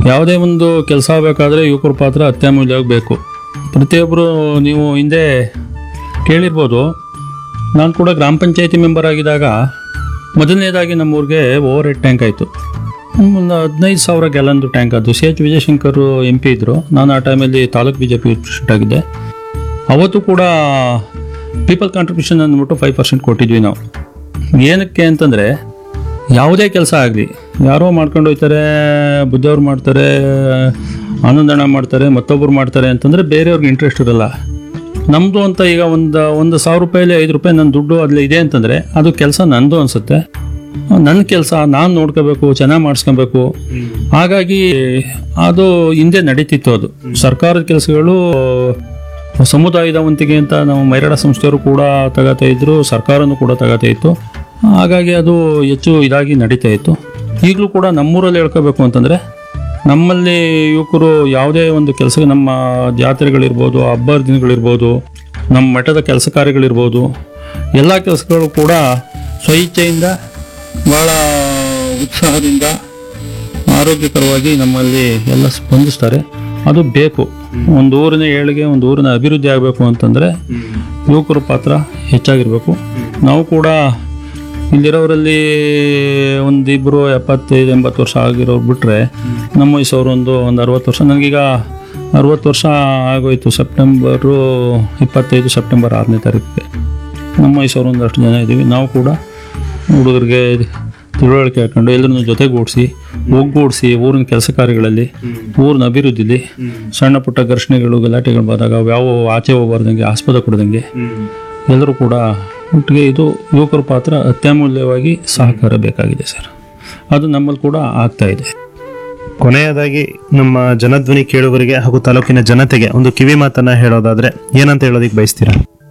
ಯಾವುದೇ ಒಂದು ಕೆಲಸ ಆಗಬೇಕಾದ್ರೆ ಯುವಕರ ಪಾತ್ರ ಅತ್ಯಮೂಲ್ಯವಾಗಿ ಬೇಕು ಪ್ರತಿಯೊಬ್ಬರು ನೀವು ಹಿಂದೆ ಕೇಳಿರ್ಬೋದು ನಾನು ಕೂಡ ಗ್ರಾಮ ಪಂಚಾಯತಿ ಮೆಂಬರ್ ಆಗಿದ್ದಾಗ ಮೊದಲನೇದಾಗಿ ನಮ್ಮೂರಿಗೆ ಓವರ್ ಹೆಡ್ ಟ್ಯಾಂಕ್ ಆಯಿತು ಒಂದು ಹದಿನೈದು ಸಾವಿರ ಗ್ಯಾಲನ್ದು ಟ್ಯಾಂಕ್ ಅದು C H Vijayashankar M P ಇದ್ದರು ನಾನು ಆ ಟೈಮಲ್ಲಿ taluk B J P president ಆಗಿದ್ದೆ ಅವತ್ತು ಕೂಡ ಪೀಪಲ್ ಕಾಂಟ್ರಿಬ್ಯೂಷನ್ ಅಂದ್ಬಿಟ್ಟು ಫೈವ್ ಪರ್ಸೆಂಟ್ ಕೊಟ್ಟಿದ್ವಿ ನಾವು ಏನಕ್ಕೆ ಅಂತಂದರೆ ಯಾವುದೇ ಕೆಲಸ ಆಗಲಿ ಯಾರೋ ಮಾಡ್ಕೊಂಡು ಹೋಗ್ತಾರೆ ಬುದ್ಧಿಯವ್ರು ಮಾಡ್ತಾರೆ ಆನಂದಣ ಮಾಡ್ತಾರೆ ಮತ್ತೊಬ್ಬರು ಮಾಡ್ತಾರೆ ಅಂತಂದರೆ ಬೇರೆಯವ್ರಿಗೆ ಇಂಟ್ರೆಸ್ಟ್ ಇರಲ್ಲ ನಮ್ಮದು ಅಂತ ಈಗ ಒಂದು ಒಂದು ಸಾವಿರ ರೂಪಾಯಲ್ಲಿ ಐದು ರೂಪಾಯಿ ನನ್ನ ದುಡ್ಡು ಅಲ್ಲಿ ಇದೆ ಅಂತಂದರೆ ಅದು ಕೆಲಸ ನಂದು ಅನಿಸುತ್ತೆ ನನ್ನ ಕೆಲಸ ನಾನು ನೋಡ್ಕೋಬೇಕು ಚೆನ್ನಾಗಿ ಮಾಡಿಸ್ಕೊಬೇಕು ಹಾಗಾಗಿ ಅದು ಹಿಂದೆ ನಡೀತಿತ್ತು ಅದು ಸರ್ಕಾರದ ಕೆಲಸಗಳು ಸಮುದಾಯದ ವಂತಿಗೆ ಅಂತ ನಾವು ಮೈರಾಡ ಸಂಸ್ಥೆಯವರು ಕೂಡ ತಗೋತಾ ಇದ್ರು ಸರ್ಕಾರನೂ ಕೂಡ ತಗೋತಾ ಇತ್ತು ಹಾಗಾಗಿ ಅದು ಹೆಚ್ಚು ಇದಾಗಿ ನಡೀತಾ ಇತ್ತು ಈಗಲೂ ಕೂಡ ನಮ್ಮೂರಲ್ಲಿ ಹೇಳ್ಕೋಬೇಕು ಅಂತಂದರೆ ನಮ್ಮಲ್ಲಿ ಯುವಕರು ಯಾವುದೇ ಒಂದು ಕೆಲಸ ನಮ್ಮ ಜಾತ್ರೆಗಳಿರ್ಬೋದು ಹಬ್ಬ ದಿನಗಳಿರ್ಬೋದು ನಮ್ಮ ಮಠದ ಕೆಲಸ ಕಾರ್ಯಗಳಿರ್ಬೋದು ಎಲ್ಲ ಕೆಲಸಗಳು ಕೂಡ ಸ್ವಇಚ್ಛೆಯಿಂದ ಭಾಳ ಉತ್ಸಾಹದಿಂದ ಆರೋಗ್ಯಕರವಾಗಿ ನಮ್ಮಲ್ಲಿ ಎಲ್ಲ ಸ್ಪಂದಿಸ್ತಾರೆ ಅದು ಬೇಕು ಒಂದು ಊರಿನ ಏಳಿಗೆ ಒಂದು ಊರಿನ ಅಭಿವೃದ್ಧಿ ಆಗಬೇಕು ಅಂತಂದರೆ ಯುವಕರ ಪಾತ್ರ ಹೆಚ್ಚಾಗಿರಬೇಕು ನಾವು ಕೂಡ ಇಲ್ಲಿರೋರಲ್ಲಿ ಒಂದಿಬ್ಬರು ಎಪ್ಪತ್ತೈದು ಎಂಬತ್ತು ವರ್ಷ ಆಗಿರೋರು ಬಿಟ್ಟರೆ ನಮ್ಮ ವಯಸ್ಸವರು ಒಂದು ಒಂದು ಅರವತ್ತು ವರ್ಷ ನನಗೀಗ ಅರವತ್ತು ವರ್ಷ ಆಗೋಯ್ತು ಸೆಪ್ಟೆಂಬರು ಇಪ್ಪತ್ತೈದು ಸೆಪ್ಟೆಂಬರ್ ಆರನೇ ತಾರೀಕಿಗೆ ನಮ್ಮ ವಯಸ್ಸವರು ಒಂದಷ್ಟು ಜನ ಇದ್ದೀವಿ ನಾವು ಕೂಡ ಹುಡುಗರಿಗೆ ತಿಳುವಳಿಕೆ ಹಾಕೊಂಡು ಎಲ್ಲರನ್ನು ಜೊತೆಗೂಡಿಸಿ ಒಗ್ಗೂಡಿಸಿ ಊರಿನ ಕೆಲಸ ಕಾರ್ಯಗಳಲ್ಲಿ ಊರಿನ ಅಭಿವೃದ್ಧಿಲಿ ಸಣ್ಣ ಪುಟ್ಟ ಘರ್ಷಣೆಗಳು ಗಲಾಟೆಗಳು ಬಂದಾಗ ಯಾವ ಆಚೆ ಹೋಗ್ಬಾರ್ದಂಗೆ ಆಸ್ಪದ ಕೊಡ್ದಂಗೆ ಎಲ್ಲರೂ ಕೂಡ ಒಟ್ಟಿಗೆ ಇದು ಯುವಕರ ಪಾತ್ರ ಅತ್ಯಮೂಲ್ಯವಾಗಿ ಸಹಕಾರ ಬೇಕಾಗಿದೆ ಸರ್ ಅದು ನಮ್ಮಲ್ಲಿ ಕೂಡ ಆಗ್ತಾ ಇದೆ ಕೊನೆಯದಾಗಿ ನಮ್ಮ ಜನಧ್ವನಿ ಕೇಳುಗರಿಗೆ ಹಾಗೂ ತಾಲೂಕಿನ ಜನತೆಗೆ ಒಂದು ಕಿವಿ ಮಾತನ್ನ ಹೇಳೋದಾದ್ರೆ ಏನಂತ ಹೇಳೋದಿಕ್ ಬಯಸ್ತೀರಾ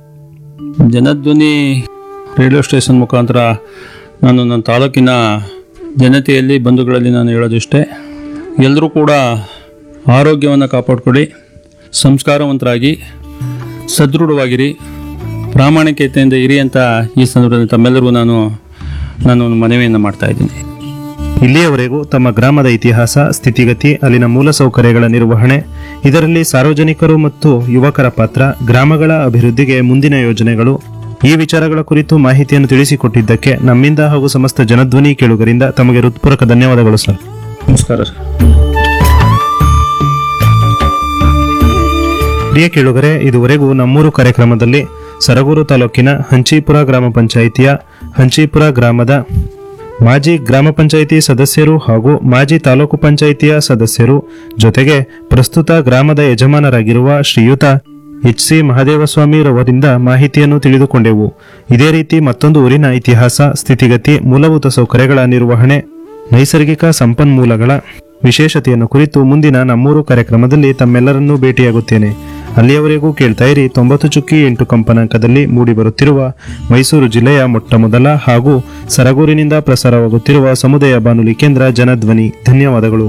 ಜನಧ್ವನಿ ರೇಡಿಯೋ ಸ್ಟೇಷನ್ ಮುಖಾಂತರ ನಾನು ನನ್ನ ತಾಲೂಕಿನ ಜನತೆಯಲ್ಲಿ ಬಂಧುಗಳಲ್ಲಿ ನಾನು ಹೇಳೋದಿಷ್ಟೇ ಎಲ್ಲರೂ ಕೂಡ ಆರೋಗ್ಯವನ್ನು ಕಾಪಾಡ್ಕೊಳ್ಳಿ ಸಂಸ್ಕಾರವಂತರಾಗಿ ಸದೃಢವಾಗಿರಿ ಪ್ರಾಮಾಣಿಕತೆಯಿಂದ ಇರಿ ಅಂತ ಈ ಸಂದರ್ಭದಲ್ಲಿ ತಮ್ಮೆಲ್ಲರಿಗೂ ನಾನು ನಾನು ಒಂದು ಮನವಿಯನ್ನು ಮಾಡ್ತಾ ಇದ್ದೀನಿ ಇಲ್ಲಿಯವರೆಗೂ ತಮ್ಮ ಗ್ರಾಮದ ಇತಿಹಾಸ ಸ್ಥಿತಿಗತಿ ಅಲ್ಲಿನ ಮೂಲಸೌಕರ್ಯಗಳ ನಿರ್ವಹಣೆ ಇದರಲ್ಲಿ ಸಾರ್ವಜನಿಕರು ಮತ್ತು ಯುವಕರ ಪಾತ್ರ ಗ್ರಾಮಗಳ ಅಭಿವೃದ್ಧಿಗೆ ಮುಂದಿನ ಯೋಜನೆಗಳು ಈ ವಿಚಾರಗಳ ಕುರಿತು ಮಾಹಿತಿಯನ್ನು ತಿಳಿಸಿಕೊಟ್ಟಿದ್ದಕ್ಕೆ ನಮ್ಮಿಂದ ಹಾಗೂ ಸಮಸ್ತ ಜನಧ್ವನಿ ಕೇಳುಗರಿಂದ ತಮಗೆ ಹೃತ್ಪೂರ್ವಕ ಧನ್ಯವಾದಗಳು ಸರ್ ನಮಸ್ಕಾರ ಸರ್ ಪ್ರಿಯ ಕೇಳುಗರೆ ಇದುವರೆಗೂ ನಮ್ಮೂರು ಕಾರ್ಯಕ್ರಮದಲ್ಲಿ ಸರಗೂರು ತಾಲೂಕಿನ ಹಂಚೀಪುರ ಗ್ರಾಮ ಪಂಚಾಯಿತಿಯ ಹಂಚೀಪುರ ಗ್ರಾಮದ ಮಾಜಿ ಗ್ರಾಮ ಪಂಚಾಯಿತಿ ಸದಸ್ಯರು ಹಾಗೂ ಮಾಜಿ ತಾಲೂಕು ಪಂಚಾಯಿತಿಯ ಸದಸ್ಯರು ಜೊತೆಗೆ ಪ್ರಸ್ತುತ ಗ್ರಾಮದ ಯಜಮಾನರಾಗಿರುವ ಶ್ರೀಯುತ ಎಚ್ ಸಿ ಮಹದೇವಸ್ವಾಮಿರವರಿಂದ ಮಾಹಿತಿಯನ್ನು ತಿಳಿದುಕೊಂಡೆವು ಇದೇ ರೀತಿ ಮತ್ತೊಂದು ಊರಿನ ಇತಿಹಾಸ ಸ್ಥಿತಿಗತಿ ಮೂಲಭೂತ ಸೌಕರ್ಯಗಳ ನಿರ್ವಹಣೆ ನೈಸರ್ಗಿಕ ಸಂಪನ್ಮೂಲಗಳ ವಿಶೇಷತೆಯನ್ನು ಕುರಿತು ಮುಂದಿನ ನಮ್ಮೂರು ಕಾರ್ಯಕ್ರಮದಲ್ಲಿ ತಮ್ಮೆಲ್ಲರನ್ನೂ ಭೇಟಿಯಾಗುತ್ತೇನೆ ಅಲ್ಲಿಯವರೆಗೂ ಕೇಳ್ತಾ ಇರಿ ತೊಂಬತ್ತು ಚುಕ್ಕಿ ಎಂಟು ಕಂಪನಾಂಕದಲ್ಲಿ ಮೂಡಿಬರುತ್ತಿರುವ ಮೈಸೂರು ಜಿಲ್ಲೆಯ ಮೊಟ್ಟಮೊದಲ ಹಾಗೂ ಸರಗೂರಿನಿಂದ ಪ್ರಸಾರವಾಗುತ್ತಿರುವ ಸಮುದಾಯ ಬಾನುಲಿ ಕೇಂದ್ರ ಜನಧ್ವನಿ ಧನ್ಯವಾದಗಳು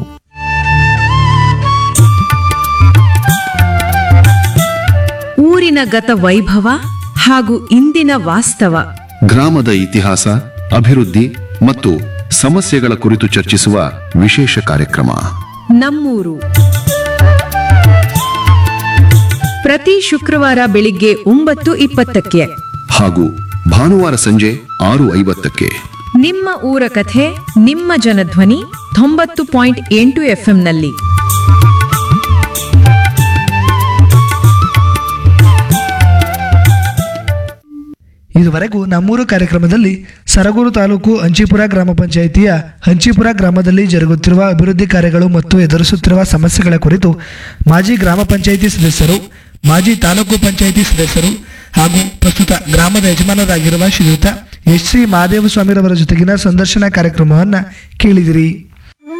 ಊರಿನ ಗತ ವೈಭವ ಹಾಗೂ ಇಂದಿನ ವಾಸ್ತವ ಗ್ರಾಮದ ಇತಿಹಾಸ ಅಭಿವೃದ್ಧಿ ಮತ್ತು ಸಮಸ್ಯೆಗಳ ಕುರಿತು ಚರ್ಚಿಸುವ ವಿಶೇಷ ಕಾರ್ಯಕ್ರಮ ನಮ್ಮೂರು ಪ್ರತಿ ಶುಕ್ರವಾರ ಬೆಳಿಗ್ಗೆ ಒಂಬತ್ತು ಇಪ್ಪತ್ತಕ್ಕೆ ಹಾಗೂ ಭಾನುವಾರ ಸಂಜೆ ಆರು ಐವತ್ತಕ್ಕೆ ನಿಮ್ಮ ಊರ ಕಥೆ ನಿಮ್ಮ ಜನಧ್ವನಿ ತೊಂಬತ್ತು ಪಾಯಿಂಟ್ ಎಂಟು ಎಫ್ಎಂನಲ್ಲಿ ಇದುವರೆಗೂ ನಮ್ಮೂರು ಕಾರ್ಯಕ್ರಮದಲ್ಲಿ ಸರಗೂರು ತಾಲೂಕು ಹಂಚಿಪುರ ಗ್ರಾಮ ಪಂಚಾಯಿತಿಯ ಹಂಚಿಪುರ ಗ್ರಾಮದಲ್ಲಿ ಜರುಗುತ್ತಿರುವ ಅಭಿವೃದ್ಧಿ ಕಾರ್ಯಗಳು ಮತ್ತು ಎದುರಿಸುತ್ತಿರುವ ಸಮಸ್ಯೆಗಳ ಕುರಿತು ಮಾಜಿ ಗ್ರಾಮ ಪಂಚಾಯಿತಿ ಸದಸ್ಯರು ಮಾಜಿ ತಾಲೂಕು ಪಂಚಾಯಿತಿ ಸದಸ್ಯರು ಹಾಗೂ ಪ್ರಸ್ತುತ ಗ್ರಾಮದ ಯಜಮಾನರಾಗಿರುವ ಶ್ರೀಯುತ ಎಚ್ ಸಿ ಮಹಾದೇವ ಸ್ವಾಮಿರವರ ಜೊತೆಗಿನ ಸಂದರ್ಶನ ಕಾರ್ಯಕ್ರಮವನ್ನು ಕೇಳಿದಿರಿ